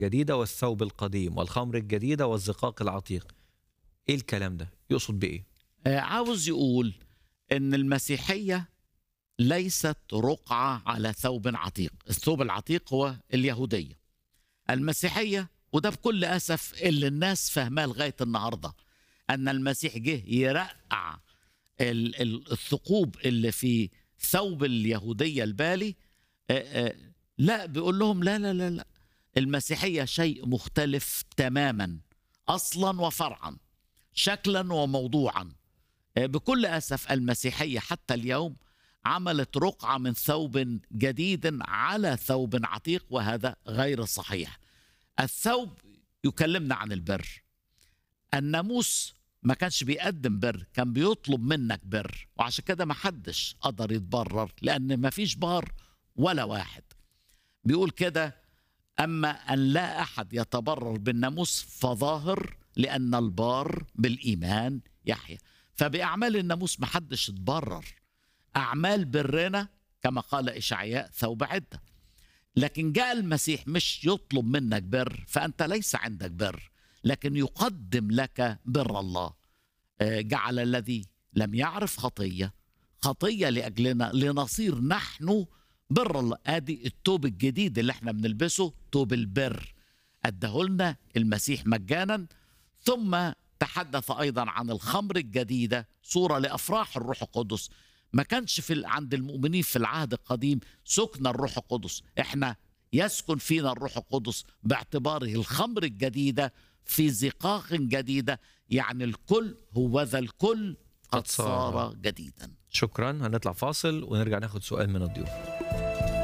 الجديدة والثوب القديم والخمر الجديدة والزقاق العتيق ايه الكلام ده يقصد بايه آه، عاوز يقول ان المسيحيه ليست رقعه على ثوب عتيق الثوب العتيق هو اليهوديه المسيحيه وده بكل اسف اللي الناس فاهماه لغايه النهارده ان المسيح جه يرقع ال- ال- الثقوب اللي في ثوب اليهوديه البالي آه، آه، لا بيقول لهم لا لا لا لا المسيحيه شيء مختلف تماما اصلا وفرعا شكلا وموضوعا بكل اسف المسيحيه حتى اليوم عملت رقعه من ثوب جديد على ثوب عتيق وهذا غير صحيح. الثوب يكلمنا عن البر. الناموس ما كانش بيقدم بر، كان بيطلب منك بر، وعشان كده ما حدش قدر يتبرر لان ما فيش بار ولا واحد. بيقول كده اما ان لا احد يتبرر بالناموس فظاهر لان البار بالايمان يحيى. فبأعمال الناموس محدش اتبرر أعمال برنا كما قال إشعياء ثوب عدة لكن جاء المسيح مش يطلب منك بر فأنت ليس عندك بر لكن يقدم لك بر الله آه، جعل الذي لم يعرف خطية خطية لأجلنا لنصير نحن بر الله ادي التوب الجديد اللي احنا بنلبسه توب البر ادهولنا المسيح مجانا ثم تحدث ايضا عن الخمر الجديده صوره لافراح الروح القدس ما كانش في ال- عند المؤمنين في العهد القديم سكن الروح القدس احنا يسكن فينا الروح القدس باعتباره الخمر الجديده في زقاق جديده يعني الكل هو ذا الكل قد قد صار صار جديدا شكرا هنطلع فاصل ونرجع ناخد سؤال من الضيوف